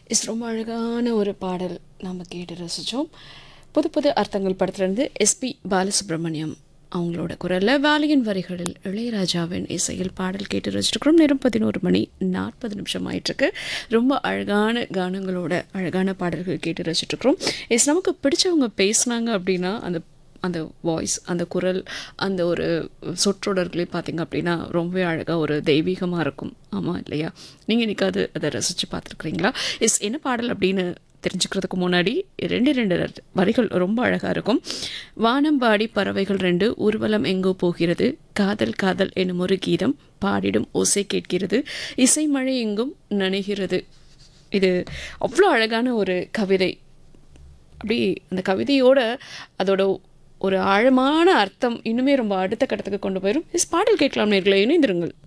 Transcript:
is ரொம்ப அழகான ஒரு பாடல் நாம் கேட்டு ரசித்தோம் புது புது அர்த்தங்கள் படத்துலேருந்து எஸ்பி பாலசுப்ரமணியம் அவங்களோட குரலில் வாலியின் வரிகளில் இளையராஜாவின் இசையில் பாடல் கேட்டு ரசிச்சிருக்கிறோம் நேரம் பதினோரு மணி நாற்பது நிமிஷம் ஆயிட்டிருக்கு ரொம்ப அழகான கானங்களோட அழகான பாடல்கள் கேட்டு ரசிச்சிட்ருக்கிறோம் எஸ் நமக்கு பிடிச்சவங்க பேசுனாங்க அப்படின்னா அந்த அந்த வாய்ஸ் அந்த குரல் அந்த ஒரு சொற்றொடர்களே பார்த்தீங்க அப்படின்னா ரொம்பவே அழகாக ஒரு தெய்வீகமாக இருக்கும் ஆமாம் இல்லையா நீங்கள் என்னைக்காவது அதை ரசித்து பார்த்துருக்குறீங்களா எஸ் என்ன பாடல் அப்படின்னு தெரிஞ்சுக்கிறதுக்கு முன்னாடி ரெண்டு ரெண்டு வரிகள் ரொம்ப அழகாக இருக்கும் வானம்பாடி பறவைகள் ரெண்டு ஊர்வலம் எங்கோ போகிறது காதல் காதல் எனும் ஒரு கீதம் பாடிடும் ஓசை கேட்கிறது இசை மழை எங்கும் நனைகிறது இது அவ்வளோ அழகான ஒரு கவிதை அப்படி அந்த கவிதையோட அதோட ஒரு ஆழமான அர்த்தம் இன்னுமே ரொம்ப அடுத்த கட்டத்துக்கு கொண்டு போயிடும் இஸ் பாடல் கேட்கலாம் நேர்களை இணைந்திருங்கள்